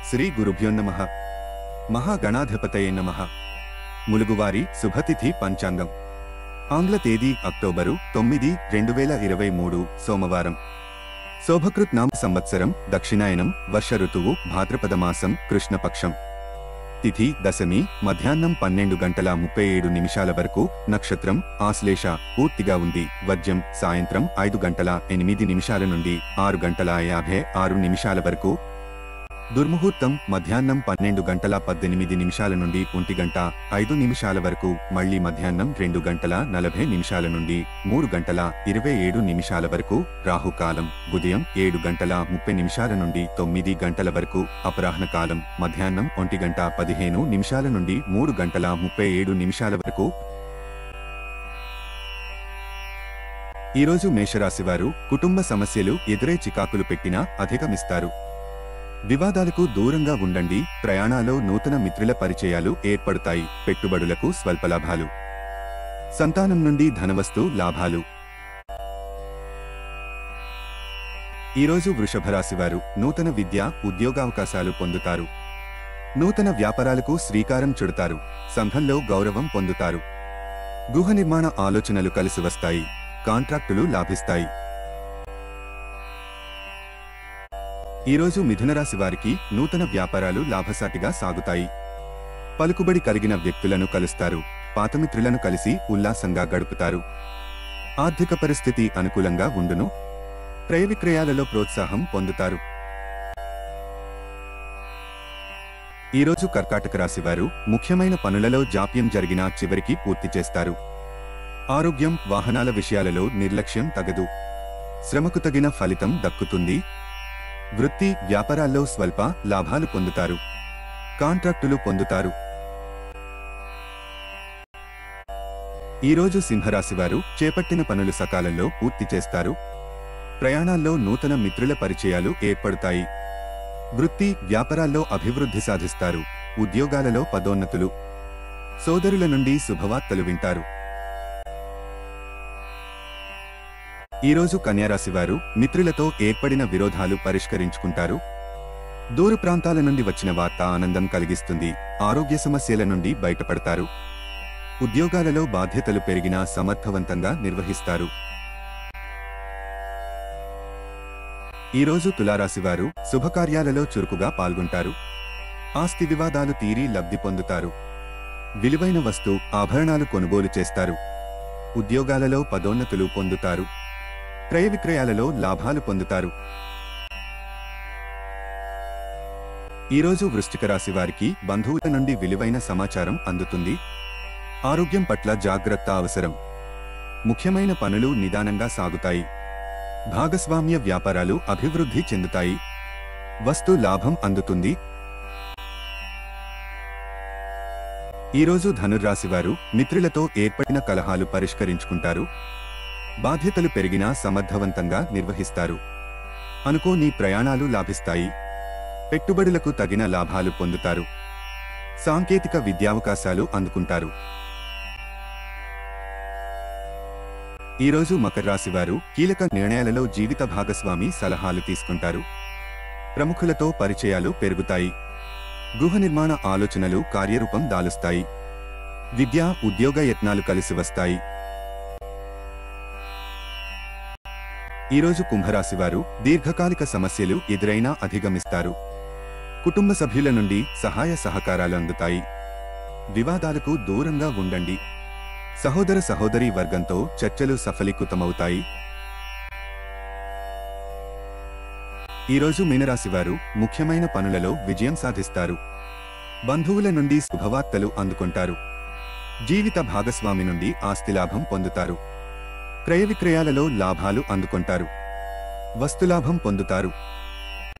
శ్రీ గురుభ్యో నమ మహాగణాధిపతయే నమ ములుగువారి శుభతిథి పంచాంగం ఆంగ్ల తేదీ అక్టోబరు తొమ్మిది రెండు వేల ఇరవై మూడు సోమవారం శోభకృత్ నామ సంవత్సరం దక్షిణాయనం వర్ష ఋతువు భాద్రపద మాసం కృష్ణపక్షం తిథి దశమి మధ్యాహ్నం పన్నెండు గంటల ముప్పై ఏడు నిమిషాల వరకు నక్షత్రం ఆశ్లేష పూర్తిగా ఉంది వద్యం సాయంత్రం ఐదు గంటల ఎనిమిది నిమిషాల నుండి ఆరు గంటల యాభై ఆరు నిమిషాల వరకు దుర్ముహూర్తం మధ్యాహ్నం పన్నెండు గంటల పద్దెనిమిది నిమిషాల నుండి ఒంటి గంట ఐదు నిమిషాల వరకు మళ్లీ మధ్యాహ్నం రెండు గంటల నలభై నిమిషాల నుండి మూడు గంటల ఇరవై ఏడు నిమిషాల వరకు రాహుకాలం ఉదయం ఏడు గంటల ముప్పై నిమిషాల నుండి తొమ్మిది గంటల వరకు అపరాహ్న కాలం మధ్యాహ్నం ఒంటి గంట పదిహేను నిమిషాల నుండి మూడు గంటల ముప్పై ఏడు నిమిషాల వరకు ఈరోజు మేషరాశి వారు కుటుంబ సమస్యలు ఎదురై చికాకులు పెట్టినా అధిగమిస్తారు వివాదాలకు దూరంగా ఉండండి ప్రయాణాల్లో నూతన మిత్రుల పరిచయాలు ఏర్పడతాయి పెట్టుబడులకు స్వల్ప లాభాలు సంతానం నుండి ధనవస్తు లాభాలు ఈరోజు వృషభ రాశి వారు నూతన విద్య ఉద్యోగావకాశాలు పొందుతారు నూతన వ్యాపారాలకు శ్రీకారం చుడతారు సంఘంలో గౌరవం పొందుతారు గృహ నిర్మాణ ఆలోచనలు కలిసి వస్తాయి కాంట్రాక్టులు లాభిస్తాయి ఈరోజు మిథున రాశి వారికి నూతన వ్యాపారాలు లాభసాటిగా సాగుతాయి పలుకుబడి కలిగిన వ్యక్తులను కలుస్తారు పాతమిత్రులను కలిసి ఉల్లాసంగా గడుపుతారు ఆర్థిక పరిస్థితి అనుకూలంగా ఉండును క్రయ విక్రయాలలో ప్రోత్సాహం పొందుతారు ఈరోజు కర్కాటక రాశి వారు ముఖ్యమైన పనులలో జాప్యం జరిగినా చివరికి పూర్తి చేస్తారు ఆరోగ్యం వాహనాల విషయాలలో నిర్లక్ష్యం తగదు శ్రమకు తగిన ఫలితం దక్కుతుంది వృత్తి వ్యాపారాల్లో స్వల్ప లాభాలు పొందుతారు కాంట్రాక్టులు పొందుతారు ఈరోజు సింహరాశి వారు చేపట్టిన పనులు సకాలంలో పూర్తి చేస్తారు ప్రయాణాల్లో నూతన మిత్రుల పరిచయాలు ఏర్పడతాయి వృత్తి వ్యాపారాల్లో అభివృద్ధి సాధిస్తారు ఉద్యోగాలలో పదోన్నతులు సోదరుల నుండి శుభవార్తలు వింటారు ఈరోజు కన్యారాశి వారు మిత్రులతో ఏర్పడిన విరోధాలు పరిష్కరించుకుంటారు దూర ప్రాంతాల నుండి వచ్చిన వార్త ఆనందం కలిగిస్తుంది ఆరోగ్య సమస్యల నుండి బయటపడతారు ఉద్యోగాలలో బాధ్యతలు పెరిగినా సమర్థవంతంగా నిర్వహిస్తారు ఈరోజు తులారాశి వారు శుభకార్యాలలో చురుకుగా పాల్గొంటారు ఆస్తి వివాదాలు తీరి లబ్ధి పొందుతారు విలువైన వస్తు ఆభరణాలు కొనుగోలు చేస్తారు ఉద్యోగాలలో పదోన్నతులు పొందుతారు క్రయ విక్రయాలలో లాభాలు పొందుతారు ఈరోజు వృశ్చిక రాశి వారికి బంధువుల నుండి విలువైన సమాచారం అందుతుంది ఆరోగ్యం పట్ల జాగ్రత్త అవసరం ముఖ్యమైన పనులు నిదానంగా సాగుతాయి భాగస్వామ్య వ్యాపారాలు అభివృద్ధి చెందుతాయి వస్తు లాభం అందుతుంది ఈరోజు ధనుర్రాశి వారు మిత్రులతో ఏర్పడిన కలహాలు పరిష్కరించుకుంటారు బాధ్యతలు పెరిగినా సమర్థవంతంగా నిర్వహిస్తారు అనుకోని ప్రయాణాలు లాభిస్తాయి పెట్టుబడులకు తగిన లాభాలు పొందుతారు సాంకేతిక విద్యావకాశాలు అందుకుంటారు ఈరోజు మకర రాశి వారు కీలక నిర్ణయాలలో జీవిత భాగస్వామి సలహాలు తీసుకుంటారు ప్రముఖులతో పరిచయాలు పెరుగుతాయి గృహ నిర్మాణ ఆలోచనలు కార్యరూపం దాలుస్తాయి విద్యా ఉద్యోగ యత్నాలు కలిసి వస్తాయి ఈరోజు కుంభరాశి వారు దీర్ఘకాలిక సమస్యలు ఎదురైనా అధిగమిస్తారు కుటుంబ సభ్యుల నుండి సహాయ సహకారాలు అందుతాయి వివాదాలకు దూరంగా ఉండండి సహోదర సహోదరి వర్గంతో చర్చలు సఫలీకృతమవుతాయి ఈరోజు మీనరాశి వారు ముఖ్యమైన పనులలో విజయం సాధిస్తారు బంధువుల నుండి శుభవార్తలు అందుకుంటారు జీవిత భాగస్వామి నుండి ఆస్తి లాభం పొందుతారు క్రయ విక్రయాలలో లాభాలు అందుకుంటారు వస్తులాభం పొందుతారు